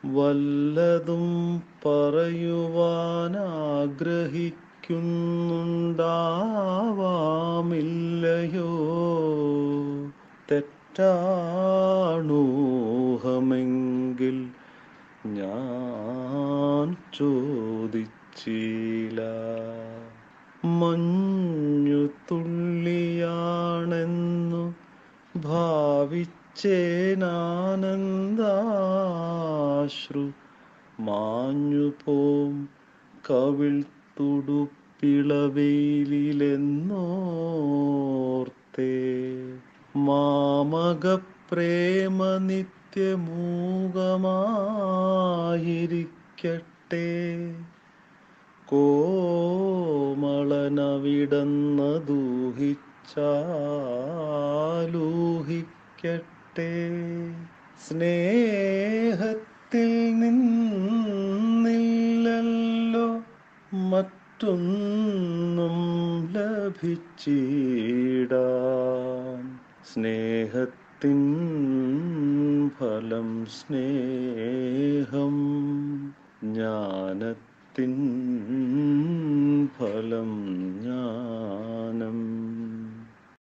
വല്ലതും പറയുവാനാഗ്രഹിക്കുന്നുണ്ടാവാമില്ലയോ തെറ്റാണൂഹമെങ്കിൽ ഞാൻ ചോദിച്ചില്ല മഞ്ഞു തുള്ളിയാണെന്നു ഭാവിച്ചേനാനന്ദാശ്രു മാഞ്ഞു പോം കവിൾ തുടുപ്പിളവെയിലെന്നോർത്തേ മാമക പ്രേമ നിത്യമൂകമായിരിക്കട്ടെ കോമളനവിടന്ന ദൂഹിച്ചാലൂഹിക്കട്ടെ സ്നേഹത്തിൽ നിന്നില്ലല്ലോ മറ്റൊന്നും ലഭിച്ചിടാൻ സ്നേഹത്തിൻ ഫലം സ്നേഹം ജ്ഞാനത്തിൻ ഫലം ജ്ഞാനം